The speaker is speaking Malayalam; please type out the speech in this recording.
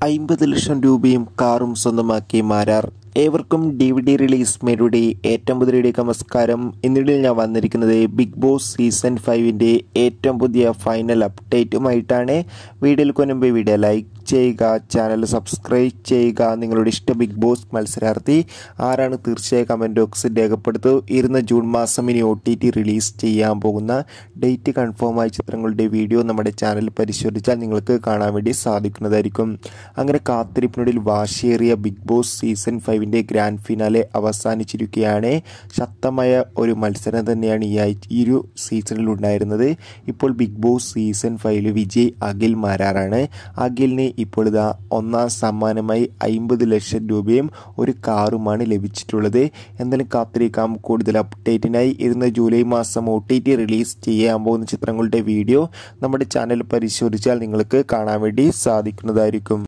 അമ്പത് ലക്ഷം രൂപയും കാറും സ്വന്തമാക്കി മാരാർ ഏവർക്കും ഡി വി ഡി റിലീസ് മേരുടെ ഏറ്റവും പുതിയ നമസ്കാരം എന്നിടയിൽ ഞാൻ വന്നിരിക്കുന്നത് ബിഗ് ബോസ് സീസൺ ഫൈവിൻ്റെ ഏറ്റവും പുതിയ ഫൈനൽ അപ്ഡേറ്റുമായിട്ടാണ് വീഡിയോയിൽ കൊനുമ്പ് വീഡിയോ ലൈക്ക് ചെയ്യുക ചാനൽ സബ്സ്ക്രൈബ് ചെയ്യുക നിങ്ങളുടെ ഇഷ്ട ബിഗ് ബോസ് മത്സരാർത്ഥി ആരാണ് തീർച്ചയായും കമൻറ്റ് ബോക്സിൽ രേഖപ്പെടുത്തു ഇരുന്ന ജൂൺ മാസം ഇനി ഒ ടി ടി റിലീസ് ചെയ്യാൻ പോകുന്ന ഡേറ്റ് കൺഫേം ആയ ചിത്രങ്ങളുടെ വീഡിയോ നമ്മുടെ ചാനൽ പരിശോധിച്ചാൽ നിങ്ങൾക്ക് കാണാൻ വേണ്ടി സാധിക്കുന്നതായിരിക്കും അങ്ങനെ കാത്തിരിപ്പിനൊടിയിൽ വാശിയേറിയ ബിഗ് ബോസ് സീസൺ ഫൈവിൻ്റെ ഗ്രാൻഡ് ഫിനാലെ അവസാനിച്ചിരിക്കുകയാണ് ശക്തമായ ഒരു മത്സരം തന്നെയാണ് ഈ ആഴ്ച ഈ ഒരു സീസണിൽ ഉണ്ടായിരുന്നത് ഇപ്പോൾ ബിഗ് ബോസ് സീസൺ ഫൈവിൽ വിജയ് അഖിൽ മാരാറാണ് അഖിലിന് ഇപ്പോൾ ഇതാ ഒന്നാം സമ്മാനമായി അമ്പത് ലക്ഷം രൂപയും ഒരു കാറുമാണ് ലഭിച്ചിട്ടുള്ളത് എന്തായാലും കാത്തിരിക്കാം കൂടുതൽ അപ്ഡേറ്റിനായി ഇരുന്ന ജൂലൈ മാസം ഒ ടി ടി റിലീസ് ചെയ്യാൻ പോകുന്ന ചിത്രങ്ങളുടെ വീഡിയോ നമ്മുടെ ചാനൽ പരിശോധിച്ചാൽ നിങ്ങൾക്ക് കാണാൻ വേണ്ടി സാധിക്കുന്നതായിരിക്കും